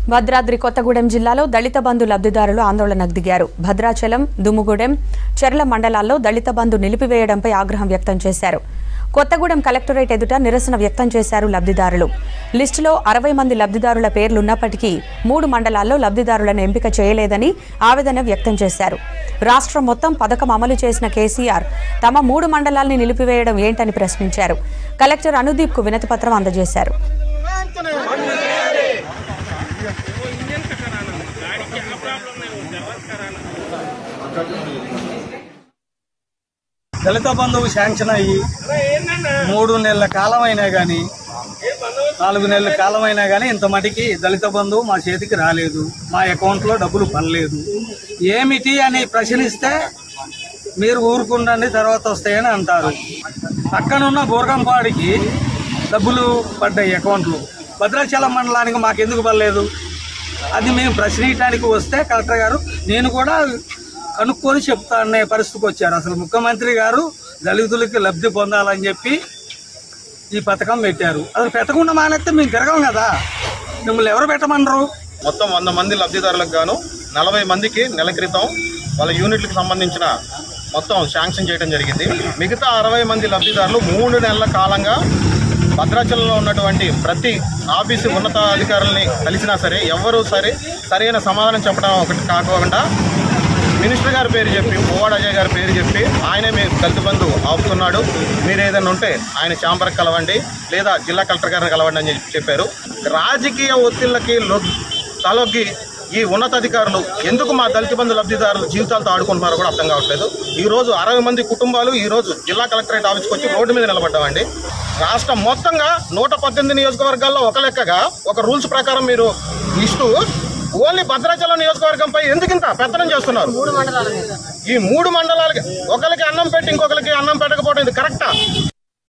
భద్రాద్రి కొత్తగూడెం జిల్లాలో దళిత బంధు లబ్ధిదారులు ఆందోళనకు దిగారు భద్రాచలం దుమ్ముగూడెం చెర్ల మండలాల్లో దళిత బంధు నిలిపివేయడంపై ఆగ్రహం వ్యక్తం చేశారు కొత్తగూడెం కలెక్టరేట్ ఎదుట నిరసన వ్యక్తం చేశారు లబ్ధిదారులు లిస్టులో అరవై మంది లబ్ధిదారుల పేర్లున్నప్పటికీ మూడు మండలాల్లో లబ్ధిదారులను ఎంపిక చేయలేదని ఆవేదన వ్యక్తం చేశారు రాష్ట్రం మొత్తం పథకం అమలు చేసిన కేసీఆర్ తమ మూడు మండలాల్ని నిలిపివేయడం ఏంటని ప్రశ్నించారు కలెక్టర్ అనుదీప్కు వినతిపత్రం అందజేశారు దళిత బంధువు శాంక్షన్ అయ్యి మూడు నెలల కాలం అయినా కానీ నాలుగు నెలల కాలం అయినా కానీ ఇంత మటుకి దళిత బంధువు మా చేతికి రాలేదు మా అకౌంట్లో డబ్బులు పడలేదు ఏమిటి అని ప్రశ్నిస్తే మీరు ఊరుకుండండి తర్వాత వస్తాయని అంటారు పక్కనున్న బోర్గంపాడికి డబ్బులు పడ్డాయి అకౌంట్లు భద్రాచలం మండలానికి మాకెందుకు పడలేదు అది మేము ప్రశ్నించడానికి వస్తే కలెక్టర్ గారు నేను కూడా కనుక్కొని చెప్తా అనే పరిస్థితికి వచ్చారు అసలు ముఖ్యమంత్రి గారు దళితులకి లబ్ధి పొందాలని చెప్పి ఈ పథకం పెట్టారు అసలు పెట్టకుండా మానేస్తే మేము తిరగం కదా మిమ్మల్ని ఎవరు పెట్టమనరు మొత్తం వంద మంది లబ్ధిదారులకు గాను నలభై మందికి నెల క్రితం వాళ్ళ యూనిట్లకు సంబంధించిన మొత్తం శాంక్షన్ చేయడం జరిగింది మిగతా అరవై మంది లబ్ధిదారులు మూడు నెలల కాలంగా భద్రాచలంలో ఉన్నటువంటి ప్రతి ఆఫీసు ఉన్నతాధికారుల్ని కలిసినా సరే ఎవరూ సరే సరైన సమాధానం చెప్పడం ఒకటి కాకుండా మినిస్టర్ గారి పేరు చెప్పి పువ్వాడ అజయ్ గారి పేరు చెప్పి ఆయనే మీరు దళిత బంధు ఆపుతున్నాడు మీరు ఏదైనా ఉంటే ఆయన ఛాంబర్కి కలవండి లేదా జిల్లా కలెక్టర్ గారిని కలవండి అని చెప్పి చెప్పారు రాజకీయ ఒత్తిళ్ళకి లొ- తలొగ్గి ఈ ఉన్నతాధికారులు ఎందుకు మా దళిత బంధు లబ్ధిదారుల జీవితాలతో ఆడుకుంటున్నారో కూడా అర్థం కావట్లేదు ఈ రోజు అరవై మంది కుటుంబాలు ఈ రోజు జిల్లా కలెక్టరేట్ ఆఫీస్కి వచ్చి రోడ్డు మీద నిలబడ్డామండి రాష్ట్రం మొత్తంగా నూట పద్దెనిమిది నియోజకవర్గాల్లో ఒక లెక్కగా ఒక రూల్స్ ప్రకారం మీరు ఇస్తూ ఓన్లీ భద్రాచలం నియోజకవర్గంపై ఎందుకు ఇంత పెత్తనం చేస్తున్నారు ఈ మూడు మండలాలకి ఒకరికి అన్నం పెట్టి ఇంకొకరికి అన్నం పెట్టకపోవడం ఇది కరెక్టా